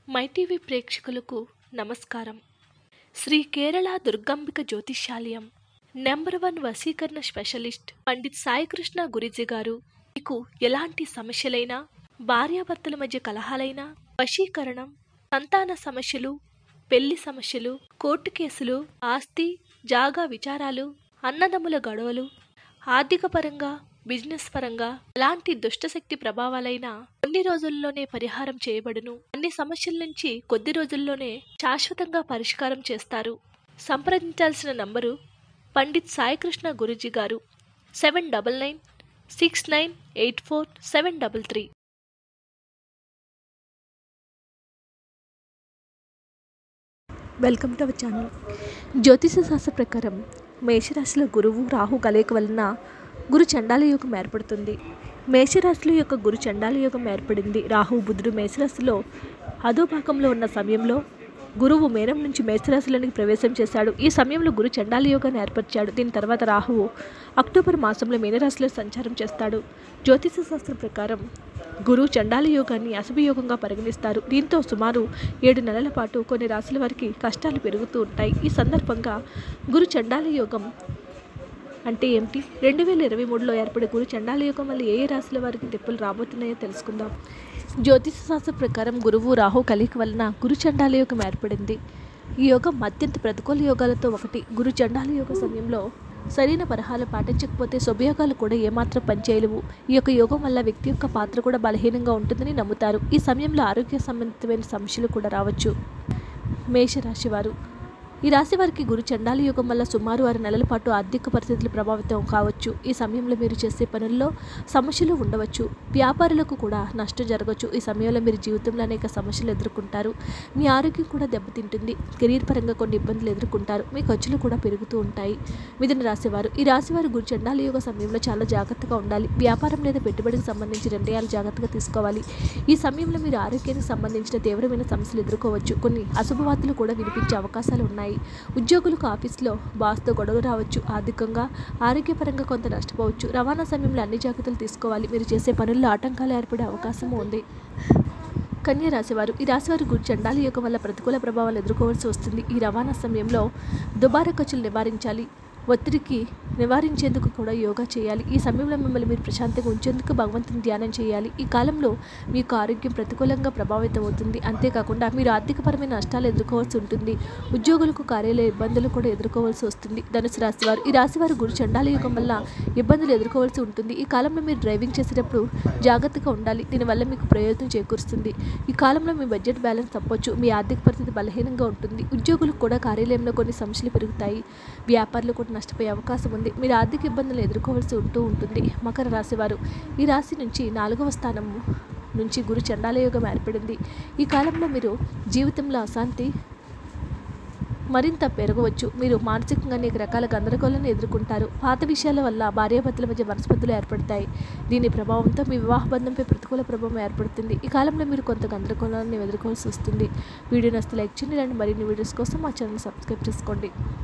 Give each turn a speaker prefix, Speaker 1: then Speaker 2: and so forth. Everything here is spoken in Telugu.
Speaker 1: మైటీవీ ప్రేక్షకులకు నమస్కారం శ్రీ కేరళ దుర్గాంబిక జ్యోతిష్యాలయం నెంబర్ వన్ వశీకరణ స్పెషలిస్ట్ పండిత్ సాయికృష్ణ గురిజీ గారు మీకు ఎలాంటి సమస్యలైనా భార్యాభర్తల మధ్య కలహాలైనా వశీకరణం సంతాన సమస్యలు పెళ్లి సమస్యలు కోర్టు కేసులు ఆస్తి జాగా విచారాలు అన్నదమ్ముల గొడవలు ఆర్థిక పరంగా బిజినెస్ పరంగా ఎలాంటి దుష్టశక్తి ప్రభావాలైనా కొన్ని రోజుల్లోనే పరిహారం చేయబడును అన్ని సమస్యల నుంచి కొద్ది రోజుల్లోనే శాశ్వతంగా పరిష్కారం చేస్తారు సంప్రదించాల్సిన నంబరు పండిత్ సాయికృష్ణ గురుజీ గారు seven double nine six nine eight four seven double three welcome to our channel జ్యోతిష శాస్త్ర ప్రకారం మేషరాశిలో గురువు రాహు కలయిక వలన గురు చండాల యోగం ఏర్పడుతుంది మేషరాశిలో యొక్క గురు చండాల యోగం ఏర్పడింది రాహు బుధుడు మేషరాశిలో అదో భాగంలో ఉన్న సమయంలో గురువు మేనం నుంచి మేషరాశిలోనికి ప్రవేశం చేశాడు ఈ సమయంలో గురు చండాల యోగాన్ని ఏర్పరిచాడు దీని తర్వాత రాహువు అక్టోబర్ మాసంలో మీనరాశిలో సంచారం చేస్తాడు జ్యోతిష శాస్త్రం ప్రకారం గురు చండాల యోగాన్ని అశుభయోగంగా పరిగణిస్తారు దీంతో సుమారు ఏడు నెలల పాటు కొన్ని రాశుల వారికి కష్టాలు పెరుగుతూ ఉంటాయి ఈ సందర్భంగా గురు చండాల యోగం అంటే ఏమిటి రెండు వేల ఇరవై మూడులో ఏర్పడే గురు చండాల యోగం వల్ల ఏ ఏ రాశుల వారికి తిప్పులు రాబోతున్నాయో తెలుసుకుందాం జ్యోతిష శాస్త్ర ప్రకారం గురువు రాహు కలిక వలన గురు చండాల యోగం ఏర్పడింది ఈ యోగం అత్యంత ప్రతికూల యోగాలతో ఒకటి గురు చండాల యోగ సమయంలో సరైన పరిహారాలు పాటించకపోతే శుభయోగాలు కూడా ఏమాత్రం పనిచేయలేవు ఈ యొక్క యోగం వల్ల వ్యక్తి యొక్క పాత్ర కూడా బలహీనంగా ఉంటుందని నమ్ముతారు ఈ సమయంలో ఆరోగ్య సంబంధితమైన సమస్యలు కూడా రావచ్చు మేషరాశి వారు ఈ రాశి వారికి గురు చండాల యోగం వల్ల సుమారు ఆరు నెలల పాటు ఆర్థిక పరిస్థితులు ప్రభావితం కావచ్చు ఈ సమయంలో మీరు చేసే పనుల్లో సమస్యలు ఉండవచ్చు వ్యాపారులకు కూడా నష్టం జరగవచ్చు ఈ సమయంలో మీరు జీవితంలో అనేక సమస్యలు ఎదుర్కొంటారు మీ ఆరోగ్యం కూడా దెబ్బతింటుంది కెరీర్ పరంగా కొన్ని ఇబ్బందులు ఎదుర్కొంటారు మీ ఖర్చులు కూడా పెరుగుతూ ఉంటాయి మిథున రాశివారు ఈ రాశివారు గురు చండాల యోగ సమయంలో చాలా జాగ్రత్తగా ఉండాలి వ్యాపారం లేదా పెట్టుబడికి సంబంధించి నిర్ణయాలు జాగ్రత్తగా తీసుకోవాలి ఈ సమయంలో మీరు ఆరోగ్యానికి సంబంధించిన తీవ్రమైన సమస్యలు ఎదుర్కోవచ్చు కొన్ని అశుభవార్తలు కూడా వినిపించే అవకాశాలు ఉన్నాయి ఉద్యోగులకు ఆఫీస్లో బాస్తో గొడవ రావచ్చు ఆర్థికంగా ఆరోగ్యపరంగా కొంత నష్టపోవచ్చు రవాణా సమయంలో అన్ని జాగ్రత్తలు తీసుకోవాలి మీరు చేసే పనుల్లో ఆటంకాలు ఏర్పడే అవకాశం ఉంది కన్యా రాశివారు ఈ రాశివారు గురు చండాల యోగం వల్ల ప్రతికూల ప్రభావాలు ఎదుర్కోవాల్సి వస్తుంది ఈ రవాణా సమయంలో దుబారా ఖర్చులు నివారించాలి ఒత్తిడికి నివారించేందుకు కూడా యోగా చేయాలి ఈ సమయంలో మిమ్మల్ని మీరు ప్రశాంతంగా ఉంచేందుకు భగవంతుని ధ్యానం చేయాలి ఈ కాలంలో మీకు ఆరోగ్యం ప్రతికూలంగా ప్రభావితం అవుతుంది అంతేకాకుండా మీరు ఆర్థికపరమైన నష్టాలు ఎదుర్కోవాల్సి ఉంటుంది ఉద్యోగులకు కార్యాలయ ఇబ్బందులు కూడా ఎదుర్కోవాల్సి వస్తుంది ధనుసు రాశివారు ఈ రాశివారు గురు చండాల యుగం వల్ల ఇబ్బందులు ఎదుర్కోవాల్సి ఉంటుంది ఈ కాలంలో మీరు డ్రైవింగ్ చేసేటప్పుడు జాగ్రత్తగా ఉండాలి దీనివల్ల మీకు ప్రయోజనం చేకూరుస్తుంది ఈ కాలంలో మీ బడ్జెట్ బ్యాలెన్స్ తప్పొచ్చు మీ ఆర్థిక పరిస్థితి బలహీనంగా ఉంటుంది ఉద్యోగులకు కూడా కార్యాలయంలో కొన్ని సమస్యలు పెరుగుతాయి వ్యాపారులు కూడా నష్టపోయే అవకాశం ఉంది మీరు ఆర్థిక ఇబ్బందులు ఎదుర్కోవాల్సి ఉంటూ ఉంటుంది మకర రాశి వారు ఈ రాశి నుంచి నాలుగవ స్థానం నుంచి గురు చండాలయోగం ఏర్పడింది ఈ కాలంలో మీరు జీవితంలో అశాంతి మరింత పెరగవచ్చు మీరు మానసికంగా అనేక రకాల గందరగోళాలను ఎదుర్కొంటారు పాత విషయాల వల్ల భార్యాభర్తల మధ్య మనస్పర్ధలు ఏర్పడతాయి దీని ప్రభావంతో మీ వివాహ బంధంపై ప్రతికూల ప్రభావం ఏర్పడుతుంది ఈ కాలంలో మీరు కొంత గందరగోళాన్ని ఎదుర్కోవాల్సి వస్తుంది వీడియో నస్తే లైక్ చేయండి ఇలాంటి మరిన్ని వీడియోస్ కోసం మా ఛానల్ సబ్స్క్రైబ్ చేసుకోండి